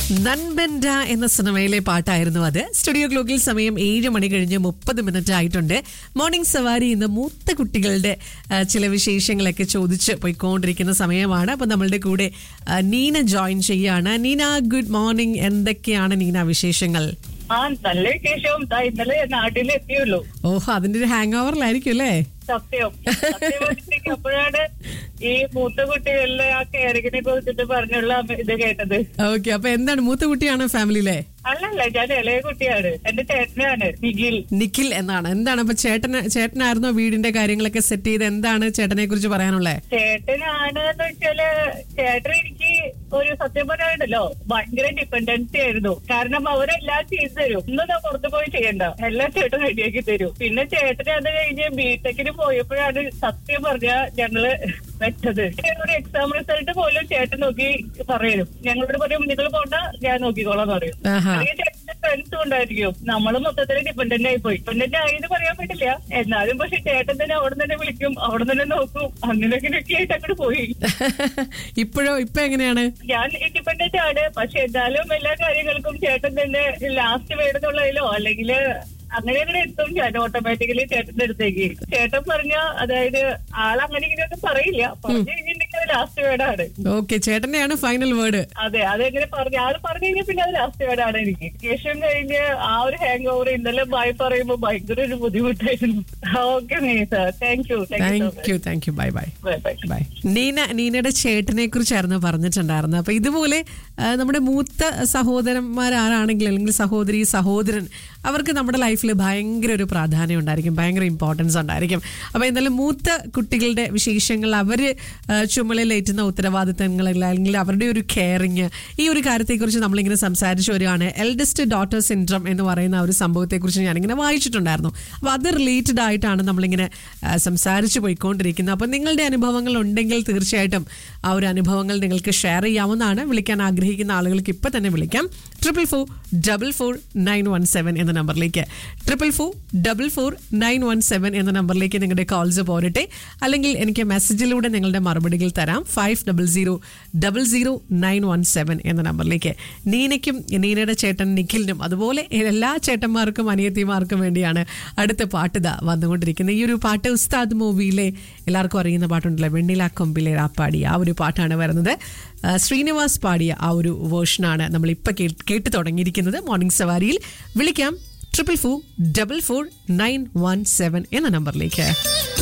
നൻബെൻഡ എന്ന സിനിമയിലെ പാട്ടായിരുന്നു അത് സ്റ്റുഡിയോ ക്ലോക്കിൽ സമയം ഏഴ് മണി കഴിഞ്ഞ് മുപ്പത് മിനിറ്റ് ആയിട്ടുണ്ട് മോർണിംഗ് സവാരി ഇന്ന് മൂത്ത കുട്ടികളുടെ ആ, ചില വിശേഷങ്ങളൊക്കെ ചോദിച്ച് പോയിക്കൊണ്ടിരിക്കുന്ന സമയമാണ് അപ്പൊ നമ്മളുടെ കൂടെ ആ, നീന ജോയിൻ ചെയ്യാണ് നീന ഗുഡ് മോർണിംഗ് എന്തൊക്കെയാണ് നീന വിശേഷങ്ങൾ ആ നല്ല വിശേഷവും ദാ ഇന്നലെ നാട്ടിൽ എത്തിയുള്ളൂ ഓഹോ അതിന്റെ ഒരു ഹാങ് ഓവറിലായിരിക്കും അല്ലേ സത്യം സത്യം പറഞ്ഞിട്ടുണ്ടെങ്കിൽ അപ്പോഴാണ് ഈ മൂത്ത കുട്ടികളിലെ ആ കെയറിങ്ങിനെ കുറിച്ചിട്ട് പറഞ്ഞുള്ള ഇത് കേട്ടത് ഓക്കെ അപ്പൊ എന്താണ് മൂത്ത കുട്ടിയാണ് ഫാമിലിയിലെ അല്ലല്ല ഞാൻ ഇളയ കുട്ടിയാണ് എന്റെ ചേട്ടനാണ് നിഖിൽ നിഖിൽ എന്നാണ് എന്താണ് അപ്പൊ ചേട്ടന് ചേട്ടനായിരുന്നോ വീടിന്റെ കാര്യങ്ങളൊക്കെ സെറ്റ് ചെയ്ത് എന്താണ് ചേട്ടനെ കുറിച്ച് പറയാനുള്ളത് ചേട്ടനാണ് എന്ന് വെച്ചാല് ചേട്ടൻ എനിക്ക് ഒരു സത്യം പറയാനുണ്ടല്ലോ ഭയങ്കര ഡിപ്പെൻഡൻസി ആയിരുന്നു കാരണം അവരെല്ലാം ചെയ്തു തരും ഒന്നും ഞാൻ പുറത്തു പോയി ചെയ്യണ്ട എല്ലാം ചേട്ടൻ റെഡിയാക്കി തരും പിന്നെ ചേട്ടന് അത് കഴിഞ്ഞ് ബിടെക്കിന് പോയപ്പോഴാണ് സത്യം പറഞ്ഞ ഞങ്ങള് വെച്ചത് ഒരു എക്സാം റിസൾട്ട് പോലും ചേട്ടൻ നോക്കി പറയും ഞങ്ങളോട് പറയും നിങ്ങൾ പോണ്ട ഞാൻ നോക്കിക്കോളാം പറയും ആഹാ അല്ലെങ്കിൽ ചേട്ടന്റെ ഫ്രണ്ട്സും ഉണ്ടായിരിക്കും നമ്മള് മൊത്തത്തിൽ ഡിപ്പെൻഡന്റ് ആയി പോയി ഡിപ്പെൻഡന്റ് ആയെന്ന് പറയാൻ പറ്റില്ല എന്നാലും പക്ഷെ ചേട്ടൻ തന്നെ അവിടെ തന്നെ വിളിക്കും അവിടെ തന്നെ നോക്കും അങ്ങനെയൊക്കെ ആയിട്ട് അങ്ങോട്ട് പോയി ഇപ്പോഴോ ഇപ്പൊ എങ്ങനെയാണ് ഞാൻ ഇൻഡിപെൻഡന്റ് ആണ് പക്ഷെ എന്നാലും എല്ലാ കാര്യങ്ങൾക്കും ചേട്ടൻ തന്നെ ലാസ്റ്റ് വേണമെന്നുള്ളതിലോ അല്ലെങ്കിൽ അങ്ങനെ അങ്ങനെ എത്തും ഞാൻ ഓട്ടോമാറ്റിക്കലി ചേട്ടന്റെ അടുത്തേക്ക് ചേട്ടൻ പറഞ്ഞ അതായത് ആളങ്ങനെ ഇങ്ങനെയൊന്നും പറയില്ല പറഞ്ഞു കഴിഞ്ഞിട്ടുണ്ടെങ്കിൽ അത് ലാസ്റ്റ് വേർഡാണ് ഓക്കെ ചേട്ടന്റെയാണ് ഫൈനൽ വേർഡ് അതെ അതെങ്ങനെ പറഞ്ഞു ആള് പറഞ്ഞു കഴിഞ്ഞാൽ പിന്നെ അത് ലാസ്റ്റ് വേർഡാണ് എനിക്ക് ശേഷം കഴിഞ്ഞ് ആ ഒരു ഹാങ് ഓവർ ഇന്നലെ ബൈ പറയുമ്പോ ഭയങ്കര ഒരു ബുദ്ധിമുട്ടായിരുന്നു okay sir thank you thank you thank you thank you bye bye bye bye bye Neena നീനയുടെ ചേട്ടനെ കുറിച്ചായിരുന്നു പറഞ്ഞിട്ടുണ്ടായിരുന്നത് അപ്പൊ ഇതുപോലെ ആ, നമ്മുടെ മൂത്ത സഹോദരന്മാർ ആരാണെങ്കിലും അല്ലെങ്കിൽ സഹോദരി സഹോദരൻ അവർക്ക് നമ്മുടെ ലൈഫിൽ ഭയങ്കര ഒരു പ്രാധാന്യം ഉണ്ടായിരിക്കും ഭയങ്കര ഇമ്പോർട്ടൻസ് ഉണ്ടായിരിക്കും അപ്പൊ എന്നാലും മൂത്ത കുട്ടികളുടെ വിശേഷങ്ങൾ അവര് ആ, ചുമലിലേറ്റുന്ന ഉത്തരവാദിത്തങ്ങൾ അല്ലെങ്കിൽ അവരുടെ ഒരു കെയറിങ് ഈ ഒരു കാര്യത്തെക്കുറിച്ച് നമ്മളിങ്ങനെ സംസാരിച്ചു വരികയാണ് എൽഡസ്റ്റ് ഡോട്ടർ സിൻഡ്രം എന്ന് പറയുന്ന ആ ഒരു സംഭവത്തെക്കുറിച്ച് ഞാനിങ്ങനെ വായിച്ചിട്ടുണ്ടായിരുന്നു അപ്പോൾ അത് റിലേറ്റഡ് ആയിട്ടാണ് നമ്മളിങ്ങനെ ആ, സംസാരിച്ചു പോയിക്കൊണ്ടിരിക്കുന്നത് അപ്പോൾ നിങ്ങളുടെ അനുഭവങ്ങൾ ഉണ്ടെങ്കിൽ തീർച്ചയായിട്ടും ആ ഒരു അനുഭവങ്ങൾ നിങ്ങൾക്ക് ഷെയർ ചെയ്യാവുന്നതാണ് വിളിക്കാൻ ആഗ്രഹിക്കുന്ന ആളുകൾക്ക് ഇപ്പം തന്നെ വിളിക്കാം triple four double four nine one seven എന്ന നമ്പറിലേക്ക് triple four double four nine one seven എന്ന നമ്പറിലേക്ക് നിങ്ങളുടെ കോൾസ് പോരട്ടെ അല്ലെങ്കിൽ എനിക്ക് മെസ്സേജിലൂടെ നിങ്ങളുടെ മറുപടികൾ തരാം five double zero double zero nine one seven എന്ന നമ്പറിലേക്ക് നീനയ്ക്കും നീനയുടെ ചേട്ടൻ നിഖിലിനും അതുപോലെ എല്ലാ ചേട്ടന്മാർക്കും അനിയത്തിമാർക്കും വേണ്ടിയാണ് അടുത്ത പാട്ട് ഇതാ വന്നുകൊണ്ടിരിക്കുന്നത് ഈ ഒരു പാട്ട് ഉസ്താദ് മൂവിയിലെ എല്ലാവർക്കും അറിയുന്ന പാട്ടുണ്ടല്ലോ വെണ്ണില കൊമ്പിലെ റാപ്പാടി ആ ഒരു പാട്ടാണ് വരുന്നത് ആ, ശ്രീനിവാസ് പാടിയ ആ ഒരു വേർഷനാണ് നമ്മൾ ഇപ്പം കേട്ട് തുടങ്ങിയിരിക്കുന്നത് മോർണിംഗ് സവാരിയിൽ വിളിക്കാം triple four double four nine one seven എന്ന നമ്പറിലേക്ക്